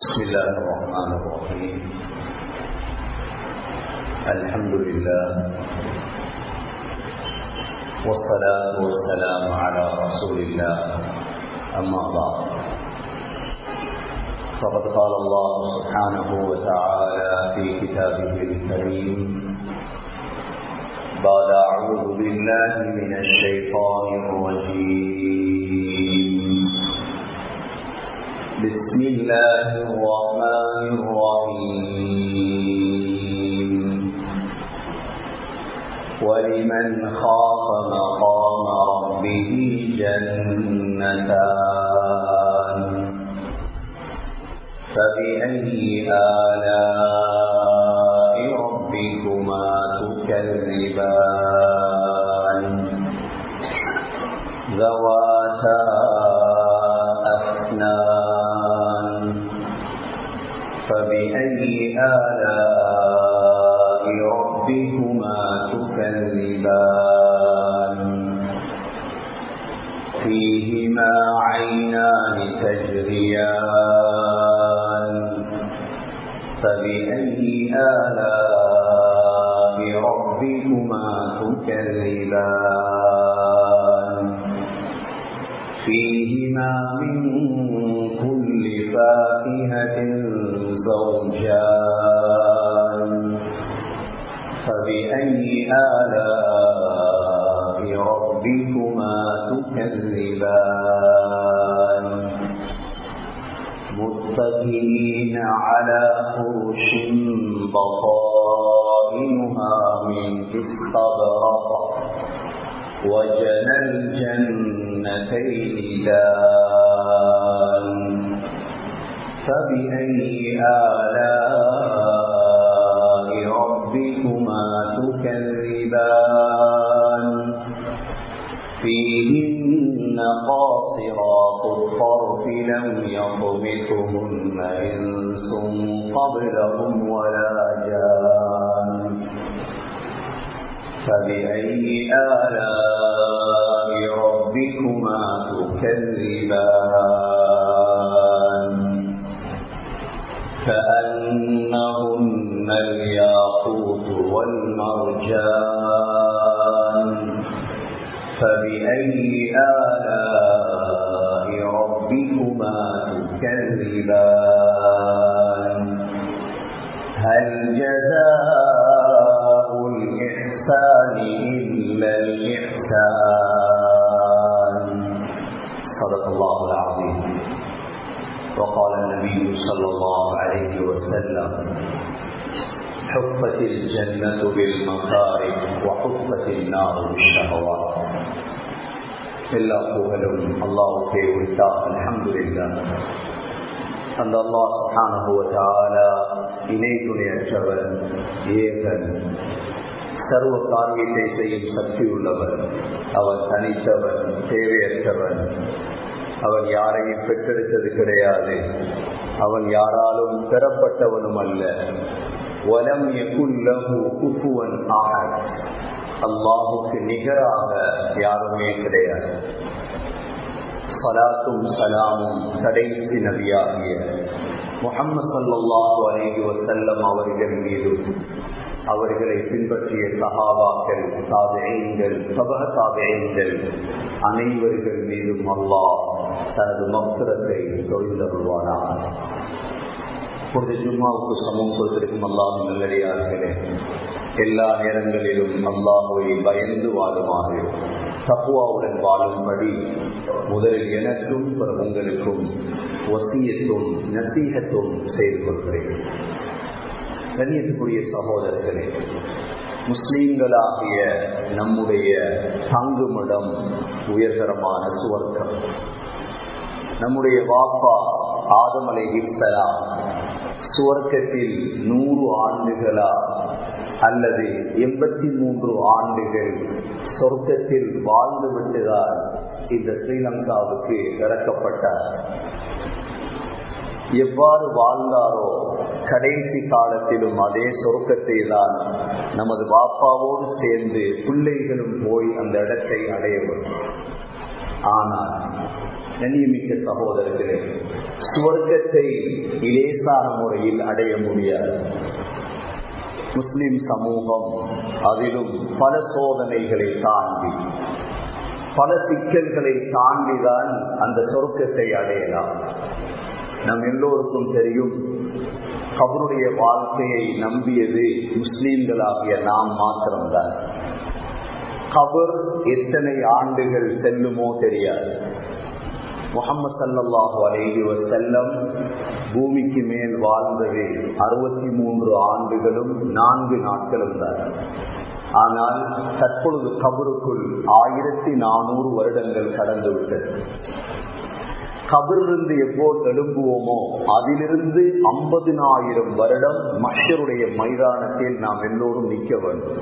بسم الله الرحمن الرحيم الحمد لله والصلاة والسلام على رسول الله أما بعد فقد قال الله سبحانه وتعالى في كتابه الكريم بعد أعوذ بالله من الشيطان الرجيم بسم الله الرحمن الرحيم ولمن خاف مقام ربه جنتان فبأي آلاء ربكما تكذبان ذواتا أفنان فبأي آلاء ربكما تكذبان فيهما عينان تجريان فبأي آلاء ربكما تكذبان فيهما من كل فاكهة زوجان فبأي آلاء ربكما تكذبان متكئين على فرش بطائنها من استبرق وجنى الجنتين دان فبأي آلاء ربكما تكذبان فيهن قاصرات الطرف لم يطمثهن إنس قبلهم ولا جان فبأي آلاء ربكما تكذبان كأنهن الياقوت والمرجان فبأي آلاء ربكما تكذبان هل جزاء الإحسان إلا الإحسان صدق الله العظيم وقال النبي صلى الله عليه وسلم حفت الجنة بالمكارم وحفت النار بالشهوات எல்லா புகழும் அல்லாவுக்கே உரித்தார் அலமதுல்லா அந்த அல்லாஹ் சுஹானுவத்தால இணை துணையற்றவர் ஏகன் சர்வ காரியத்தை செய்யும் சக்தி உள்ளவர் அவர் தனித்தவர் தேவையற்றவர் அவன் யாரையும் பெற்றெடுத்தது கிடையாது அவன் யாராலும் பெறப்பட்டவனும் அல்ல வலம் எகுல்லகு குப்புவன் ஆகத் அல்லாஹுக்கு நிகராக யாருமே கிடையாது சலாத்தும் சலாமும் கடைசி நபியாகிய முகமது சல்லாஹு அலஹி வசல்லம் அவர்கள் மீதும் அவர்களை பின்பற்றிய சகாபாக்கள் சாதனைகள் சபக சாதனைகள் அனைவர்கள் மீதும் அல்லாஹ் தனது மக்தரத்தை சொல்லிதருவானார் பொழுது ஜும்மாவுக்கு சமம் கொடுத்திருக்கும் அல்லாஹ் நல்லடியார்களே எல்லா நேரங்களிலும் அல்லாஹுவை பயந்து வாழுமாறு தப்புவாவுடன் வாழும்படி முதலில் எனக்கும் உங்களுக்கும் ஒசியத்தும் நசீகத்தும் செய்து கொள்கிறேன் கண்ணியத்துக்குரிய சகோதரர்களே முஸ்லீம்களாகிய நம்முடைய தங்குமிடம் உயர்தரமான சுவர்க்கம் நம்முடைய வாப்பா ஆதமலை இஸ்லாம் சுவர்க்கத்தில் நூறு ஆண்டுகளா அல்லது எண்பத்தி மூன்று ஆண்டுகள் சொர்க்கத்தில் வாழ்ந்து விட்டுதான் இந்த ஸ்ரீலங்காவுக்கு இறக்கப்பட்டார் எவ்வாறு வாழ்ந்தாரோ கடைசி காலத்திலும் அதே சொர்க்கத்தை தான் நமது பாப்பாவோடு சேர்ந்து பிள்ளைகளும் போய் அந்த இடத்தை அடைய வேண்டும் ஆனால் நன்னியமிக்க சகோதரர்களே சுவர்க்கத்தை இலேசான முறையில் அடைய முடியாது முஸ்லிம் சமூகம் அதிலும் பல சோதனைகளை தாண்டி பல சிக்கல்களை தாண்டிதான் அந்த சொர்க்கத்தை அடையலாம் நம் எல்லோருக்கும் தெரியும் கபருடைய வாழ்க்கையை நம்பியது முஸ்லீம்களாகிய நாம் மாத்திரம்தான் கபர் எத்தனை ஆண்டுகள் செல்லுமோ தெரியாது முகமது சல்லாஹு அலேஹி வசல்லம் பூமிக்கு மேல் வாழ்ந்தது அறுபத்தி மூன்று ஆண்டுகளும் நான்கு நாட்களும் தான் ஆனால் தற்பொழுது கபருக்குள் ஆயிரத்தி நானூறு வருடங்கள் கடந்து விட்டது கபிலிருந்து எப்போது எழும்புவோமோ அதிலிருந்து ஐம்பதினாயிரம் வருடம் மஷருடைய மைதானத்தில் நாம் எல்லோரும் நிற்க வேண்டும்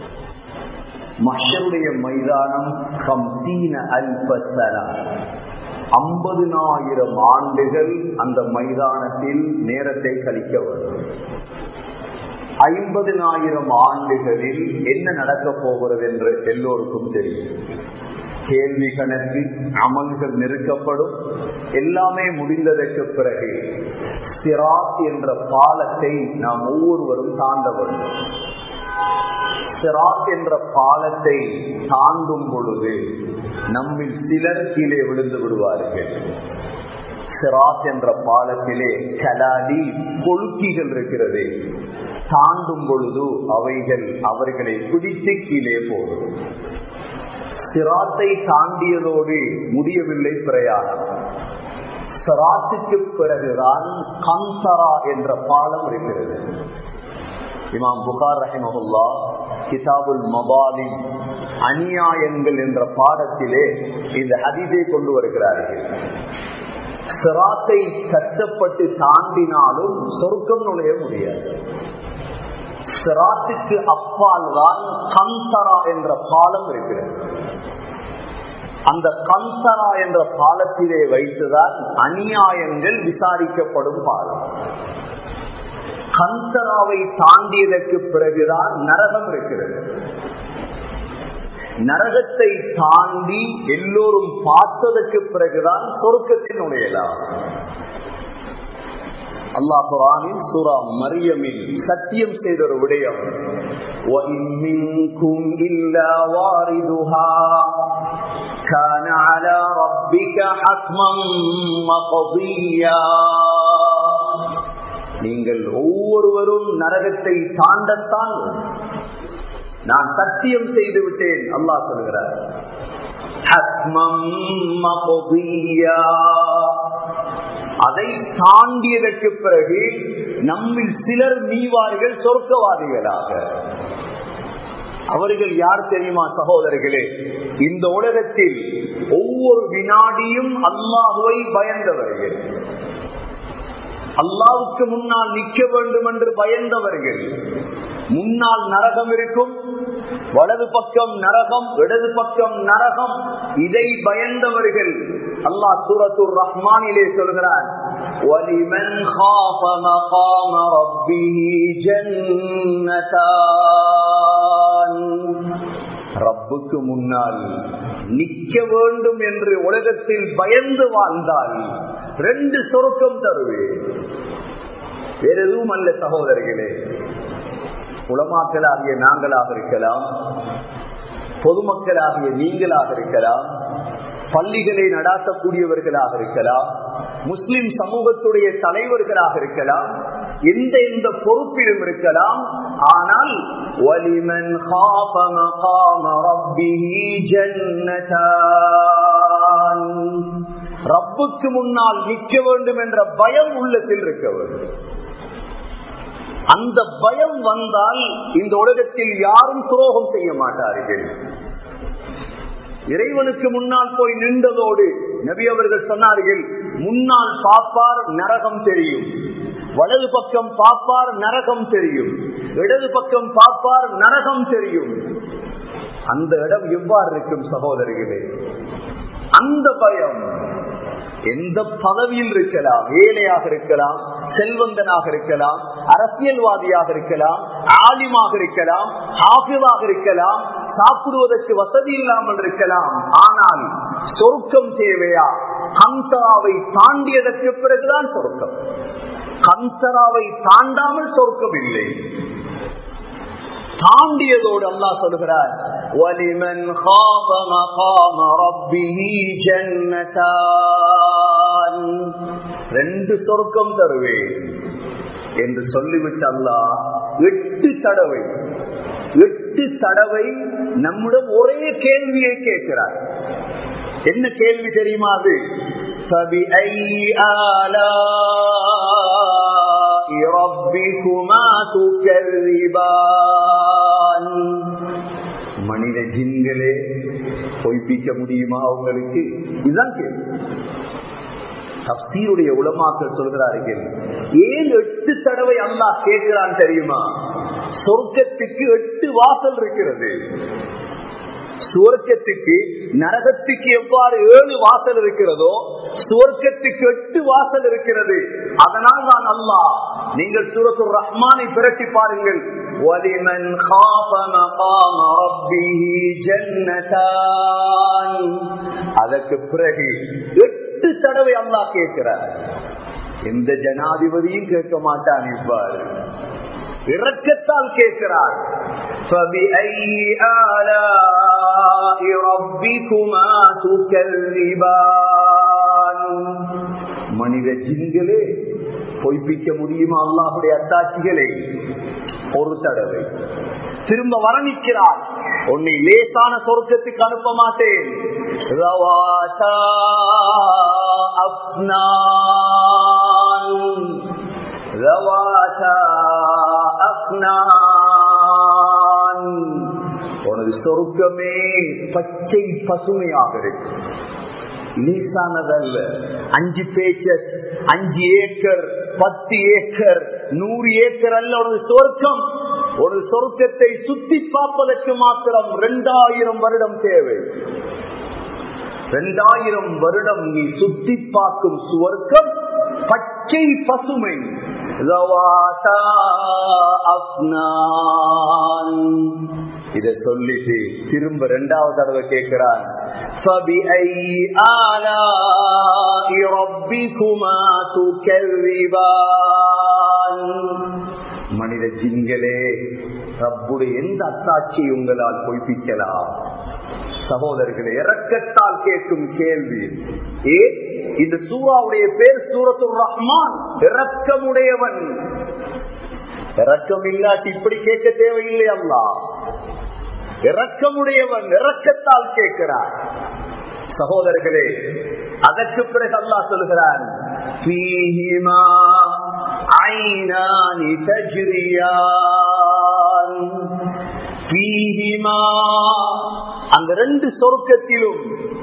மஷருடைய மைதானம் கம்சீன அல்பசனா ஐம்பதினாயிரம் ஆண்டுகள் அந்த மைதானத்தில் நேரத்தை கழிக்க வேண்டும் ஐம்பதினாயிரம் ஆண்டுகளில் என்ன நடக்கப் போகிறது என்று எல்லோருக்கும் தெரியும் கேள்வி கணக்கு அமல்கள் நெருக்கப்படும் எல்லாமே முடிந்ததற்கு பிறகு சிராத் என்ற பாலத்தை நாம் ஒவ்வொருவரும் தாண்ட வேண்டும் சிராத் என்ற பாலத்தை தாண்டும் பொழுது நம்மில் சிலர் கீழே விழுந்து விடுவார்கள் சிராத் என்ற பாலத்திலே கலாலி கொழுக்கிகள் இருக்கிறது தாண்டும் பொழுது அவைகள் அவர்களை பிடித்து கீழே போடும் சிராத்தை தாண்டியதோடு முடியவில்லை பிரயாணம் சிராத்துக்கு பிறகுதான் கந்தரா என்ற பாலம் இருக்கிறது இமாம் புகார் ரஹிமஹுல்லா கிதாபுல் மபாலின் அநியாயங்கள் என்ற பாடத்திலே இந்த ஹதீஸை கொண்டு வருகிறார்கள் சிராத்தை கஷ்டப்பட்டு தாண்டினாலும் சொர்க்கம் நுழைய முடியாது சிராத்துக்கு அப்பால் தான் கந்தரா என்ற பாலம் இருக்கிறது அந்த கந்தரா என்ற பாலத்திலே வைத்துதான் அநியாயங்கள் விசாரிக்கப்படும் பாலம் கந்தராவை தாண்டியதற்கு பிறகுதான் நரகம் இருக்கிறது நரகத்தை தாண்டி எல்லோரும் பார்த்ததற்கு பிறகுதான் சொருக்கத்தில் நுழையலாம் அல்லாஹ் குரானின் சூரா மரியமில் சத்தியம் செய்த ஒரு விடயம் كان على ربك حتما مقضيا நீங்கள் ஒவ்வொருவரும் நரகத்தை தாண்டத்தான் நான் சத்தியம் செய்து விட்டேன் அல்லாஹ் சொல்கிறார் அதை தாண்டியதற்கு பிறகு நம்மில் சிலர் மீவார்கள் சொர்க்கவாதிகளாக அவர்கள் யார் தெரியுமா சகோதரர்களே இந்த உலகத்தில் ஒவ்வொரு வினாடியும் அல்லாஹுவை பயந்தவர்கள் அல்லாவுக்கு முன்னால் நிற்க வேண்டும் என்று பயந்தவர்கள் முன்னால் நரகம் இருக்கும் வலது பக்கம் நரகம் இடது பக்கம் நரகம் இதை பயந்தவர்கள் அல்லாஹ் சூரத்துர் ரஹ்மானிலே சொல்கிறான் وَلِمَنْ خَافَ مَقَامَ رَبِّهِ جَنَّتَانِ ரப்புக்கு முன்னால் நிற்க வேண்டும் என்று உலகத்தில் பயந்து வாழ்ந்தால் ரெண்டு சொருக்கம் தருவேன் வேற எதுவும் அல்ல சகோதரர்களே உலமாக்களாகிய நாங்களாக இருக்கலாம் பொதுமக்களாகிய நீங்களாக இருக்கலாம் பள்ளிகளை நடாத்தக்கூடியவர்களாக இருக்கலாம் முஸ்லிம் சமூகத்துடைய தலைவர்களாக இருக்கலாம் எந்த எந்த பொறுப்பிலும் இருக்கலாம் ஆனால் வலிமன் ரப்புக்கு முன்னால் நிற்க வேண்டும் என்ற பயம் உள்ளத்தில் இருக்க வேண்டும் அந்த பயம் வந்தால் இந்த உலகத்தில் யாரும் துரோகம் செய்ய மாட்டார்கள் இறைவனுக்கு முன்னால் போய் நின்றதோடு நபி அவர்கள் சொன்னார்கள் முன்னால் பாப்பார் நரகம் தெரியும் வலது பக்கம் பாப்பார் நரகம் தெரியும் இடது பக்கம் பாப்பார் நரகம் தெரியும் அந்த இடம் எவ்வாறு இருக்கும் சகோதரிகளே அந்த பயம் எந்த பதவியில் இருக்கலாம் ஏழையாக இருக்கலாம் செல்வந்தனாக இருக்கலாம் அரசியல்வாதியாக இருக்கலாம் ஆலிமாக இருக்கலாம் ஹாஃபிவாக இருக்கலாம் சாப்பிடுவதற்கு வசதி இல்லாமல் இருக்கலாம் ஆனால் சொர்க்கம் தேவையா ஹம்சராவை தாண்டியதற்கு பிறகுதான் சொர்க்கம் ஹம்சராவை தாண்டாமல் சொர்க்கம் இல்லை தாண்டியதோடு அல்லாஹ் சொல்கிறார் وَلِمَنْ خَافَ مَقَامَ رَبِّهِ جَنَّتَانِ ரெண்டு சொர்க்கம் தருவேன் என்று சொல்லிவிட்டு அல்லாஹ் எட்டு தடவை எட்டு தடவை நம்மிடம் ஒரே கேள்வியை கேட்கிறார் என்ன கேள்வி தெரியுமா அது فبأي آلاء ربكما تكذبان மனித ஜின்களே பொய்ப்பிக்க முடியுமா உங்களுக்கு இதுதான் கேள்வி தப்சீருடைய உலமாக்கள் சொல்கிறார்கள் ஏன் எட்டு தடவை அல்லாஹ் கேட்கிறான் தெரியுமா சொர்க்கத்துக்கு எட்டு வாசல் இருக்கிறது சுவர்க்கத்துக்கு நரகத்துக்கு எவ்வாறு ஏழு வாசல் இருக்கிறதோ சுவர்க்கத்துக்கு எட்டு வாசல் இருக்கிறது அதனால் தான் அல்லாஹ் நீங்கள் சூரத்து ரஹ்மானை பிரட்டி பாருங்கள் وَلِمَنْ خَافَ مَقَامَ رَبِّهِ جَنَّتَانِ அதற்கு பிறகு எட்டு தடவை அல்லாஹ் கேட்கிறார் எந்த ஜனாதிபதியும் கேட்க மாட்டான் இவ்வாறு இறக்கத்தால் கேட்கிறார் فبأي آلاء ربكما تكذبان மனித ஜின்களே பொய்ப்பிக்க முடியுமா அல்லாஹுடைய அத்தாட்சிகளை ஒரு தடவை திரும்ப வரணிக்கிறார் உன்னை லேசான சொர்க்கத்துக்கு அனுப்ப மாட்டேன் ரவாதா அப்னான் ரவாதா அப்னான் உனது சொர்க்கமே பச்சை பசுமையாக இருக்கு லேசானதல்ல அஞ்சு பேச்சர் அஞ்சு ஏக்கர் பத்து ஏக்கர் நூறு ஏக்கர் அல்ல ஒரு சொர்க்கம் ஒரு சொர்க்கத்தை சுத்தி பார்ப்பதற்கு மாத்திரம் இரண்டாயிரம் வருடம் தேவை இரண்டாயிரம் வருடம் நீ சுத்தி பார்க்கும் சுவர்க்கம் பச்சை பசுமை இத சொல்லிட்டு திரும்ப ரெண்டாவது தடவை கேட்கிறான் மனித ஜின்களே ரப்புடைய எந்த அத்தாட்சியை உங்களால் பொய்ப்பிக்கலாம் சகோதரர்களே இறக்கத்தால் கேட்கும் கேள்வி ஏ இந்த சூறாவுடைய பேர் சூரத்து ரஹ்மான் இறக்கமுடையவன் இறக்கம் இல்லாட்டி இப்படி கேட்க தேவையில்லை அல்லா இறக்கமுடையவன் இறக்கத்தால் கேட்கிறார் சகோதரர்களே அதற்கு பிறகு அல்லா சொல்கிறான் அந்த ரெண்டு சொருக்கத்திலும்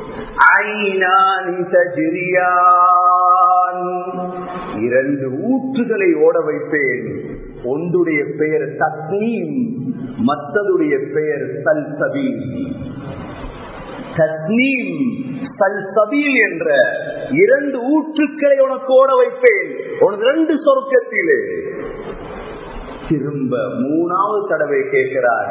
இரண்டு ஊற்றுகளை ஓட வைப்பேன் ஒன்றுடைய பெயர் தஸ்னீம் மற்றதுடைய பெயர் சல்சபீல் தஸ்னீம் சல்சபீல் என்ற இரண்டு ஊற்றுக்களை உனக்கு ஓட வைப்பேன் உனது ரெண்டு சொர்க்கத்திலே திரும்ப மூணாவது தடவை கேட்கிறார்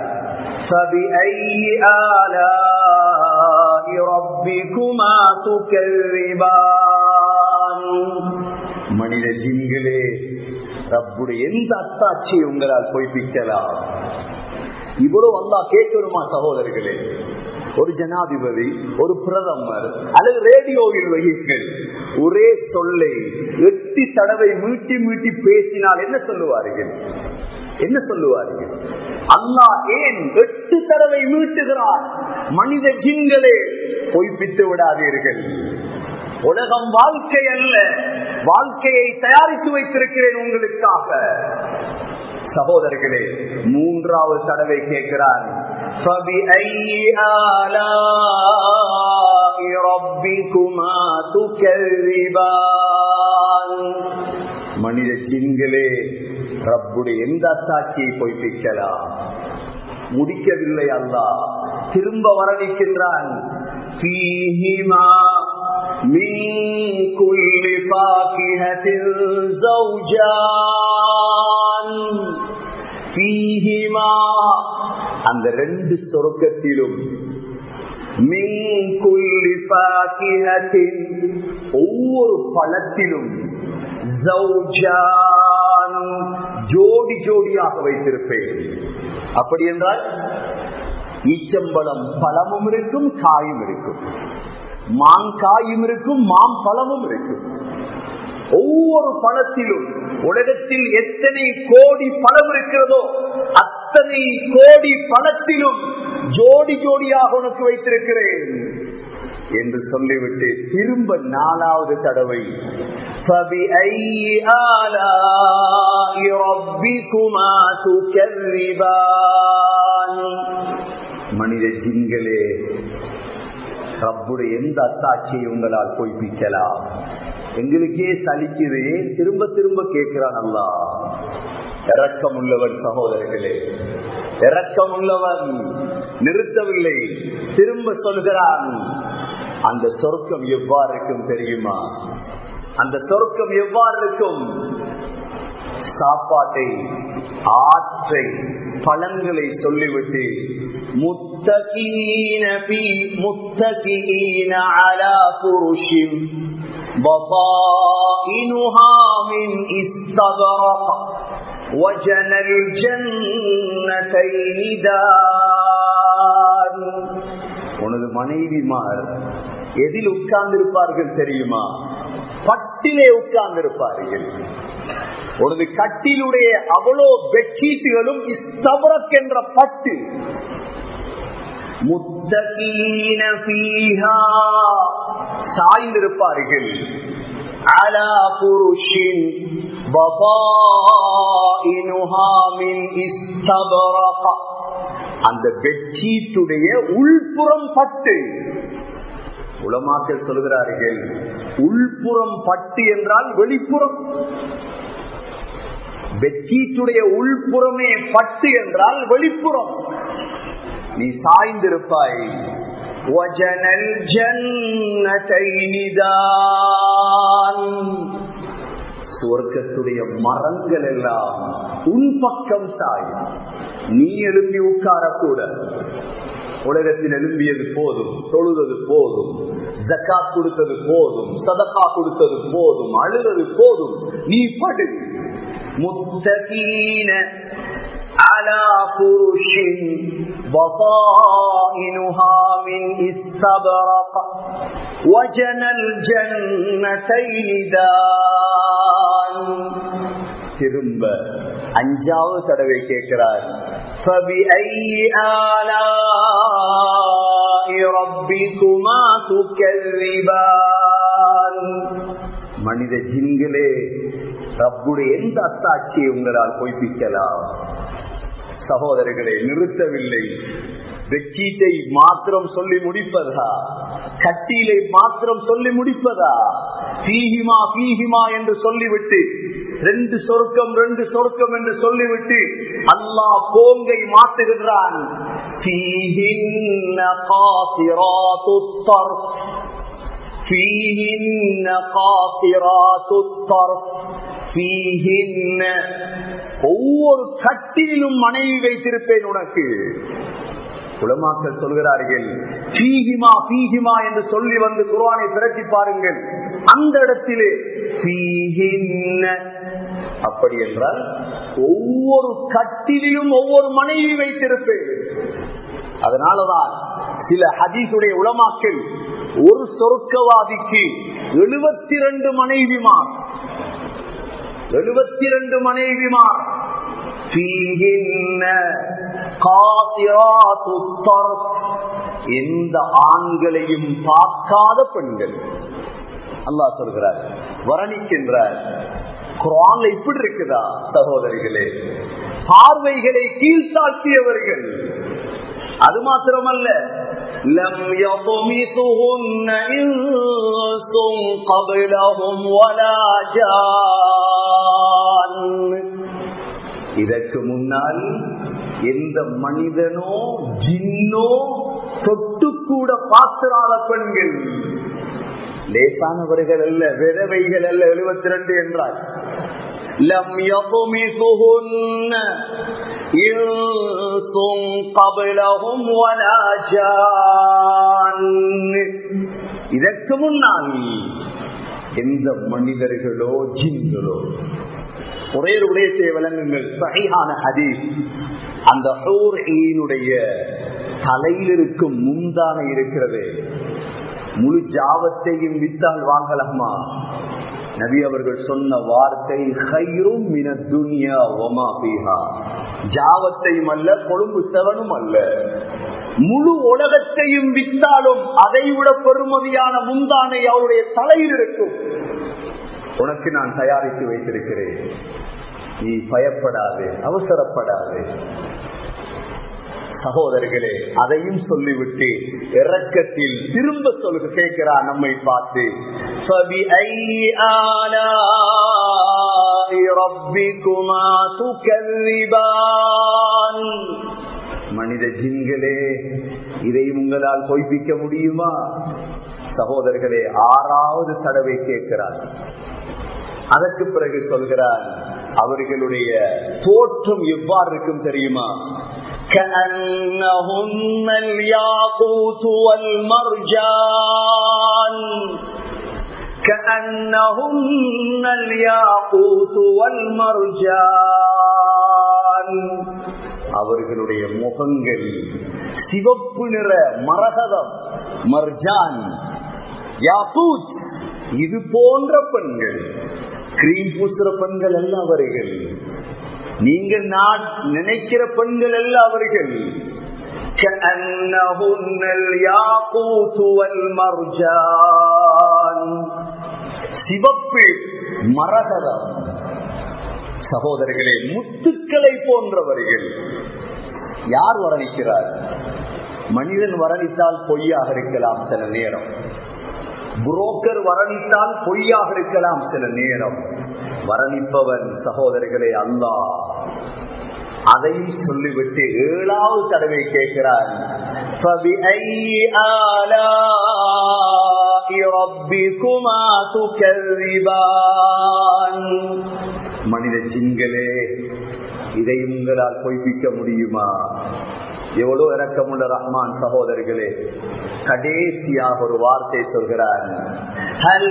மனித ஜின்களே ரப்புடைய எந்த அத்தாட்சியை உங்களால் பொய்ப்பிக்கலாம் இவ்வளவு அல்லா கேட்கணுமா சகோதரர்களே ஒரு ஜனாதிபதி ஒரு பிரதமர் அல்லது ரேடியோவில் வகிகள் ஒரே சொல்லை எட்டு தடவை மீட்டி மீட்டி பேசினால் என்ன சொல்லுவார்கள் என்ன சொல்லுவார்கள் அல்லாஹ் ஏன் எட்டு தடவை மீட்டுகிறார் மனித ஜின்களே பொய்ப்பித்து விடாதீர்கள் உலகம் வாழ்க்கை அல்ல வாழ்க்கையை தயாரித்து வைத்திருக்கிறேன் உங்களுக்காக சகோதரர்களே மூன்றாவது தடவை கேட்கிறான் மனித ஜின்களே ரப்புடைய எந்த அத்தாட்சியை பொய்ப்பிக்கலாம் முடிக்கவில்லை அல்லா திரும்ப வரணிக்கின்றான் من كل فاكهة زوجان فيهما அந்த ரெண்டு சொருக்கத்திலும் من كل فاكهة ஒவ்வொரு பழத்திலும் ஜௌஜான் ஜோடி ஜோடியாக வைத்திருப்பேன் அப்படி என்றால் ஈச்சம்பழம் பழமும் இருக்கும் காயும் இருக்கும் மாங்காயும் இருக்கும் மாம்பழமும் இருக்கும் ஒவ்வொரு பழத்திலும் உலகத்தில் எத்தனை கோடி பழம் இருக்கிறதோ அத்தனை கோடி பழத்திலும் ஜோடி ஜோடியாக உனக்கு வைத்திருக்கிறேன் என்று சொல்லிவிட்டு திரும்ப நாலாவது தடவை فَبِأَيِّ آلَاءِ رَبِّكُمَا تُكَذِّبَانِ மனித ஜிங்களே ரப்புடைய எந்த அத்தாட்சியை உங்களால் பொய்ப்பிக்கலாம் எங்களுக்கே சலிக்குது திரும்ப திரும்ப கேட்கிறான் அல்லா இறக்கம் உள்ளவன் சகோதரர்களே இறக்கம் உள்ளவன் நிறுத்தவில்லை திரும்ப சொல்கிறான் அந்த சொர்க்கம் எவ்வாறு இருக்கும் தெரியுமா அந்த சொர்க்கம் எவ்வாறு இருக்கும் சாப்பாட்டை ஆற்றை பழங்களை சொல்லிவிட்டு முத்தகீன முத்தகீன அலா புருஷின் بطائنها من استبرق وجنى الجنتين دان உனது மனைவிமார் எதில் உட்கார்ந்திருப்பார்கள் தெரியுமா பட்டிலே உட்கார்ந்திருப்பார்கள் உனது கட்டிலுடைய அவ்வளோ பெட்ஷீட்டுகளும் இஸ்தபரக் என்ற பட்டு முத்தகீன பீஹா சாய்ந்திருப்பார்கள் அலா புருஷின் அந்த பெட்ஷீட்டுடைய உள்புறம் பட்டு உலமாக்கள் சொல்கிறார்கள் உள்புறம் பட்டு என்றால் வெளிப்புறம் பெட்ஷீட்டுடைய உள்புறமே பட்டு என்றால் வெளிப்புறம் நீ சாய்ந்திருப்பாய் வஜனல் ஜன்னதைனிதான் சுவர்க்கத்துடைய மரங்கள் எல்லாம் உன் பக்கம் சாயும் நீ எழுப்பி உட்காரக்கூட உலகத்தில் எழும்பியது போதும் தொழுவது போதும் ஜக்காத் கொடுத்தது போதும் சதக்கா கொடுத்தது போதும் அழுவது போதும் நீ படு முத்தகீன على فرش بطائنها من استبرق وجنى الجنتين دان திரும்ப அஞ்சாவது தடவை கேட்கிறார் فبأي آلاء ربكما تكذبان மனித ஜின்களே ரப்புடைய எந்த அத்தாட்சியை உங்களால் பொய்ப்பிக்கலாம் சகோதரர்களை நிறுத்தவில்லை வெக்கீட்டை மாத்திரம் சொல்லி முடிப்பதா கட்டிலை மாத்திரம் சொல்லி முடிப்பதா பீஹிமா பீஹிமா என்று சொல்லிவிட்டு ரெண்டு சொர்க்கம் ரெண்டு சொர்க்கம் என்று சொல்லிவிட்டு அல்லாஹ் போங்கை மாற்றுகின்றான் فيهن قاصرات الطرف فيهن ஒவ்வொரு கட்டிலும் மனைவி வைத்திருப்பேன் உனக்கு குலமாக்கள் சொல்கிறார்கள் பீகிமா பீகிமா என்று சொல்லி வந்து குர்ஆனை பிரட்டி பாருங்கள் அந்த இடத்திலே பீகின்ன அப்படி என்றால் ஒவ்வொரு கட்டிலும் ஒவ்வொரு மனைவி வைத்திருப்பேன் அதனாலதான் சில ஹதீசுடைய உளமாக்கள் ஒரு சொருக்கவாதிக்கு எழுபத்தி ரெண்டு மனைவிமார் எழுபத்தி ரெண்டு மனைவிமார் எந்த ஆண்களையும் பார்க்காத பெண்கள் அல்லாஹ் சொல்கிறார் வர்ணிக்கின்றார் குரான்ல இப்படி இருக்குதா சகோதரிகளே பார்வைகளை கீழ்த்தாழ்த்தியவர்கள் அது மாத்திரமல்ல لم يطمثهن إنس قبلهم ولا جان இதற்கு முன்னால் எந்த மனிதனோ ஜின்னோ தொட்டு கூட பாத்திராத பெண்கள் லேசானவர்கள் அல்ல விதவைகள் அல்ல எழுபத்தி ரெண்டு என்றால் لم يطمثهن إنس قبلهم ولا جان இதற்கு முன்னால் எந்த மனிதர்களோ ஜின்களோ ஒரே ஒரு விடயத்தை விளங்குங்கள் சகையான ஹதீஸ் அந்த ஈனுடைய தலையில் இருக்கும் முந்தான இருக்கிறது முழு ஜாவத்தையும் வித்தால் வாங்கலாமா நபி அவர்கள் சொன்ன வார்த்தை ஹைரும் மின துனியா ஒமா பீஹா ஜாவத்தையும் அல்ல கொழும்பு செவனும் அல்ல முழு உலகத்தையும் வித்தாலும் அதை விட பெருமதியான முந்தானை அவருடைய தலையில் இருக்கும் உனக்கு நான் தயாரித்து வைத்திருக்கிறேன் நீ பயப்படாது அவசரப்படாது சகோதரர்களே அதையும் சொல்லிவிட்டு இறக்கத்தில் திரும்ப சொல்ல கேட்கிறார் நம்மை பார்த்து மனித ஜின்களே இதை உங்களால் பொய்ப்பிக்க முடியுமா சகோதரர்களே ஆறாவது தடவை கேட்கிறார் அதற்கு பிறகு சொல்கிறார் அவர்களுடைய தோற்றம் எவ்வாறு இருக்கும் தெரியுமா كأنهن الياقوت والمرجان كأنهن الياقوت والمرجان அவர்களுடைய முகங்கள் சிவப்பு நிற மரகதம் மர்ஜான் யாபூத் இது போன்ற பெண்கள் கிரீம் பூசுற பெண்கள் அல்ல அவர்கள் நீங்கள் நான் நினைக்கிற பெண்கள் அல்ல அவர்கள் சிவப்பு மரகதம் சகோதரர்களே முத்துக்களை போன்றவர்கள் யார் வர்ணிக்கிறார் மனிதன் வர்ணித்தால் பொய்யாக இருக்கலாம் சில நேரம் புரோக்கர் வர்ணித்தால் பொய்யாக இருக்கலாம் சில நேரம் வர்ணிப்பவன் சகோதரர்களே அல்லா அதையும் சொல்லிவிட்டு ஏழாவது தடவை கேட்கிறான் மனித ஜின்களே இதை உங்களால் பொய்ப்பிக்க முடியுமா எவ்வளவு இறக்கமுள்ள ரஹ்மான் சகோதரர்களே கடைசியாக ஒரு வார்த்தை சொல்கிறார் ஹல்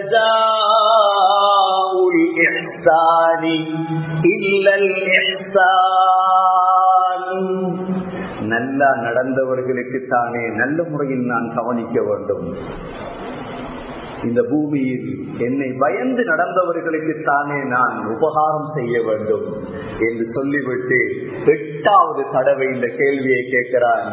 ஜஸாஉல் இஹ்சானி இல்லல் இஹ்சான் நல்லா நடந்தவர்களுக்கு தானே நல்ல முறையில் நான் கவனிக்க வேண்டும் இந்த பூமியில் என்னை பயந்து நடந்தவர்களுக்கு தானே நான் உபகாரம் செய்ய வேண்டும் என்று சொல்லிவிட்டு எட்டாவது தடவை இந்த கேள்வியை கேட்கிறான்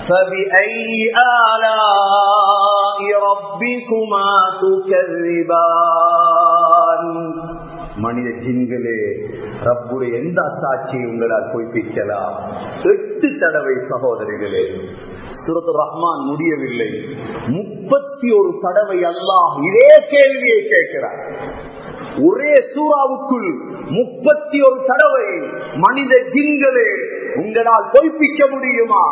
மனித ஜின்களே ரப்புடைய எந்த அத்தாட்சியை உங்களால் பொய்ப்பிக்கலாம் எட்டு தடவை சகோதரிகளே சுரத்து ரஹ்மான் முடியவில்லை முப்பத்தி ஒரு தடவை அல்லாஹ் இதே கேள்வியை கேட்கிறார் ஒரே சூறாவுக்குள் முப்பத்தி ஒரு தடவை மனித ஜின்களே உங்களால் பொய்ப்பிக்க முடியுமா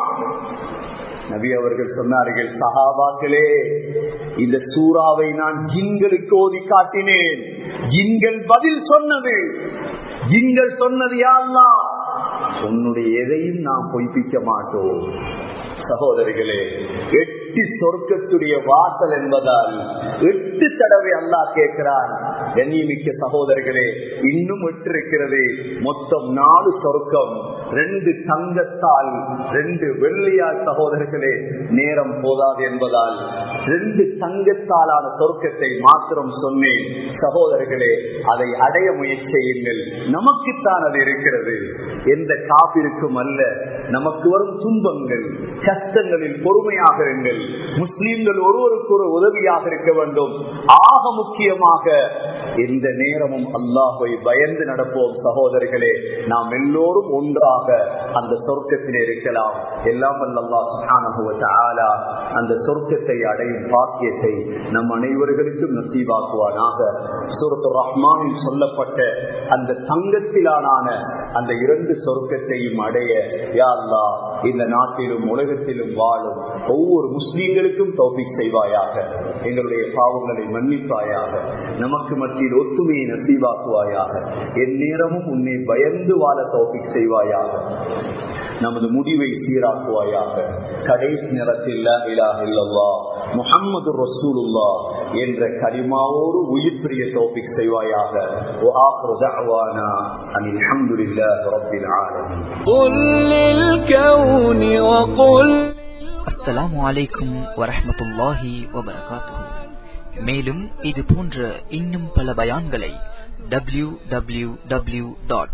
நபி அவர்கள் சொன்னார்கள் சஹாபாக்களே இந்த சூறாவை நான் ஜின்களுக்கு ஓதி காட்டினேன் ஜின்கள் பதில் சொன்னது ஜின்கள் சொன்னது யாருலா உன்னுடைய எதையும் நாம் பொய்ப்பிக்க மாட்டோம் சகோதரிகளே எட்டு சொர்க்கத்துடைய வாசல் என்பதால் எட்டு தடவை அல்லா கேட்கிறான் கண்ணியமிக்க சகோதரர்களே இன்னும் எட்டு இருக்கிறது மொத்தம் நாலு சொர்க்கம் ரெண்டு தங்கத்தால் ரெண்டு வெள்ளியால் சகோதரர்களே நேரம் போதாது என்பதால் ரெண்டு தங்கத்தாலான சொர்க்கத்தை மாத்திரம் சொன்னேன் சகோதரர்களே அதை அடைய முயற்சி செய்யுங்கள் நமக்குத்தான் அது இருக்கிறது எந்த காப்பிற்கும் அல்ல நமக்கு வரும் துன்பங்கள் கஷ்டங்களில் பொறுமையாக இருங்கள் முஸ்லீம்கள் ஒருவருக்கு ஒரு உதவியாக இருக்க வேண்டும் ஆக முக்கியமாக எந்த நேரமும் அல்லாஹை பயந்து நடப்போம் சகோதரர்களே நாம் எல்லோரும் ஒன்றாக அந்த சொர்க்கத்திலே இருக்கலாம் எல்லாம் அல்லா சுகானுவ அந்த சொர்க்கத்தை அடையும் பாக்கியத்தை நம் அனைவர்களுக்கும் நசீவாக்குவானாக சூரத்து ரஹ்மானில் சொல்லப்பட்ட அந்த தங்கத்திலான அந்த இரண்டு சொர்க்கத்தையும் அடைய யாழ்லா இந்த நாட்டிலும் உலகத்திலும் வாழும் ஒவ்வொரு முஸ்லீம்களுக்கும் தௌபிக் செய்வாயாக எங்களுடைய பாவங்களை மன்னிப்பாயாக நமக்கு மத்தியில் ஒத்துமையை நசீவாக்குவாயாக என் நேரமும் உன்னை பயந்து வாழ தௌபிக் செய்வாயாக நமது முடிவை சீராக்குவாயாக கடைசி நேரத்தில் முஹம்மது ரசூலுல்லா என்ற கலிமாவோடு உயிர் பிரிய தோப்பிக் செய்வாயாக وآخر دعوانا أن الحمد لله رب العالمين قل للكون وقل அஸ்ஸலாமு அலைக்கும் வரஹ்மத்துல்லாஹி வபரகாத்துஹு மேலும் இது போன்ற இன்னும் பல பயான்களை டபிள்யூ டபிள்யூ டபிள்யூ டாட்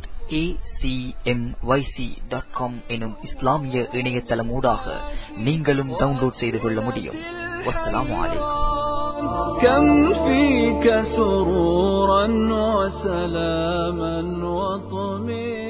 எனும் இஸ்லாமிய இணையதளமூடாக நீங்களும் டவுன்லோட் செய்து கொள்ள முடியும் வஸ்ஸலாமு அலைக்கும் كم فيك سرورا وسلاما وطمئنا